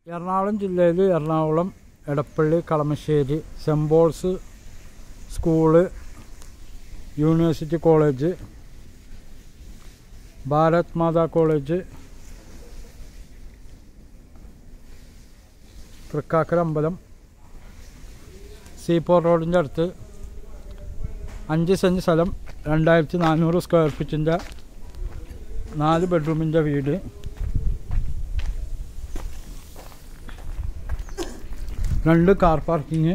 എറണാകുളം ജില്ലയിൽ Ernakulam Edappally Kalamassery Saint Paul's school university college Bharat Mata college Thrikkakara അമ്പലം seaport റോഡിൻ്റെ അടുത്ത് അഞ്ച് സെൻറ്റ് സ്ഥലം രണ്ടായിരത്തി നാനൂറ് സ്ക്വയർ ഫീറ്റിൻ്റെ നാല് ബെഡ്റൂമിൻ്റെ വീട് രണ്ട് കാർ പാർക്കിങ്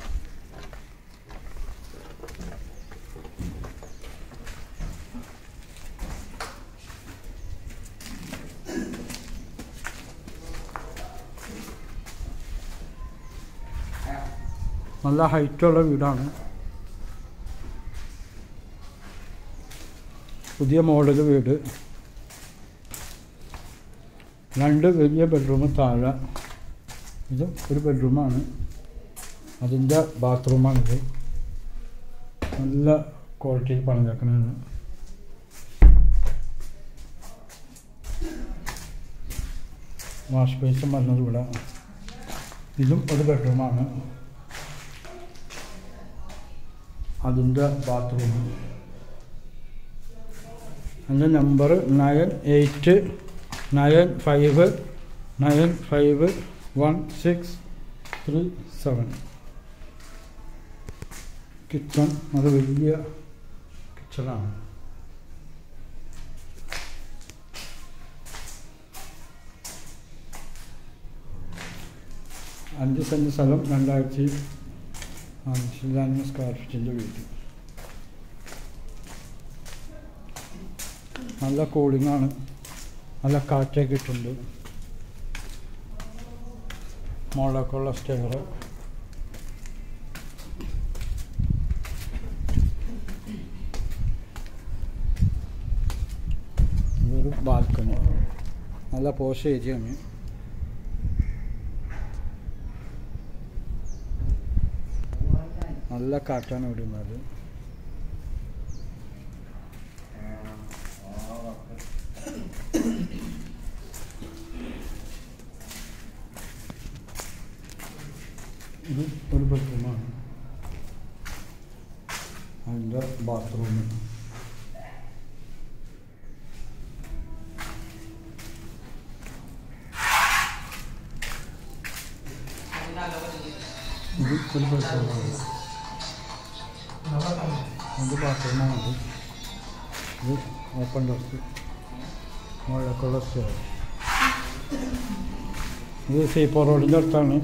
നല്ല ഹൈറ്റുള്ള വീടാണ് പുതിയ മോഡൽ വീട് രണ്ട് വലിയ ബെഡ്റൂം താഴെ ഇത് ഒരു ബെഡ്റൂമാണ് അതിൻ്റെ ബാത്റൂമാണിത് നല്ല ക്വാളിറ്റിയിൽ പണിതേക്കണത് വാഷ് ബേസും വരുന്നത് ഇവിടെ ഇതും ഒരു ബെഡ്റൂമാണ് അതിൻ്റെ ബാത്റൂം എൻ്റെ number nine eight nine five nine five one six three seven kitchen അത് വലിയ കിച്ചണാണ് അഞ്ച് സെൻറ്റ് സ്ഥലം രണ്ടായിരത്തി അഞ്ചിലാണ് സ്ക്വയർ ഫീറ്റിൻ്റെ വീട് നല്ല കൂളിംഗ് ആണ് നല്ല കാറ്റൊക്കെ കിട്ടുന്നുണ്ട് മുകളിലൊക്കെ ഉള്ള സ്റ്റെയർ ഇതൊരു ബാൽക്കണി നല്ല പോഷ് ഏരിയയാണ് നല്ല കാറ്റാണ് ഇവിടെ ഉള്ളത് ഇത് ഒരു ബെഡ്റൂമാണ് അതിൻ്റെ ബാത്റൂം ഇത് ഒരു ബെഡ്റൂമാണ് ഇത് ബാത്റൂമാണ് ഇത് ഇത് ഓപ്പൺ ഡോസ് മുകളിലേക്കുള്ള സ്റ്റോർ ഇത് സീപ്പോ റോഡിൻ്റെ അടുത്താണ്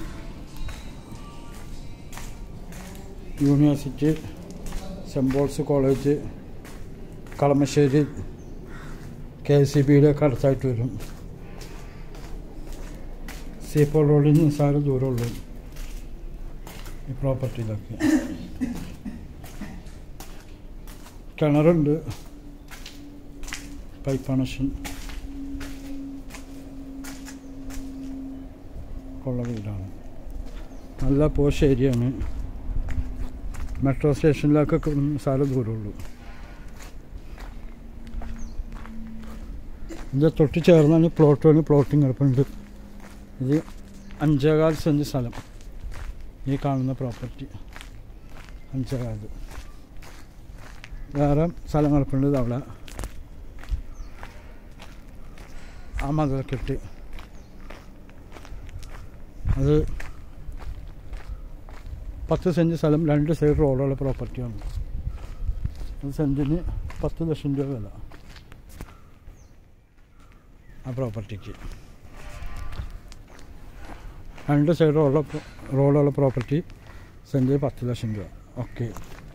university Saint Paul's college Kalamassery K S C ബിയുടെ ഒക്കെ അടുത്തായിട്ട് വരും സീപ്പോൾ റോഡിൽ നിസ്സാര ദൂരമുള്ളൂ ഈ പ്രോപ്പർട്ടിയിലൊക്കെ കിണറുണ്ട് പൈപ്പ് കണക്ഷൻ ഉള്ള വീടാണ് നല്ല പോഷ് ഏരിയയാണ് മെട്രോ സ്റ്റേഷനിലൊക്കെ സാര ദൂരമുള്ളൂ ഇതിൻ്റെ തൊട്ട് ചേർന്നാണ് പ്ലോട്ട് വന്ന് പ്ലോട്ടിങ് കിടപ്പുണ്ട് ഇത് അഞ്ചേകാൽ സെൻറ്റ് സ്ഥലം ഈ കാണുന്ന പ്രോപ്പർട്ടി അഞ്ചേകാൽ വേറെ സ്ഥലം കിടപ്പുണ്ട് അവിടെ ആ മതിലക്കെട്ട് അത് പത്ത് സെൻറ്റ് സ്ഥലം രണ്ട് സൈഡ് റോഡുള്ള പ്രോപ്പർട്ടിയാണ് ഒരു സെൻറ്റിന് പത്ത് ലക്ഷം രൂപ വില ആ പ്രോപ്പർട്ടിക്ക് രണ്ട് സൈഡ് റോഡുള്ള റോഡുള്ള പ്രോപ്പർട്ടി സെൻറ്റിന് പത്ത് ലക്ഷം രൂപ ഓക്കെ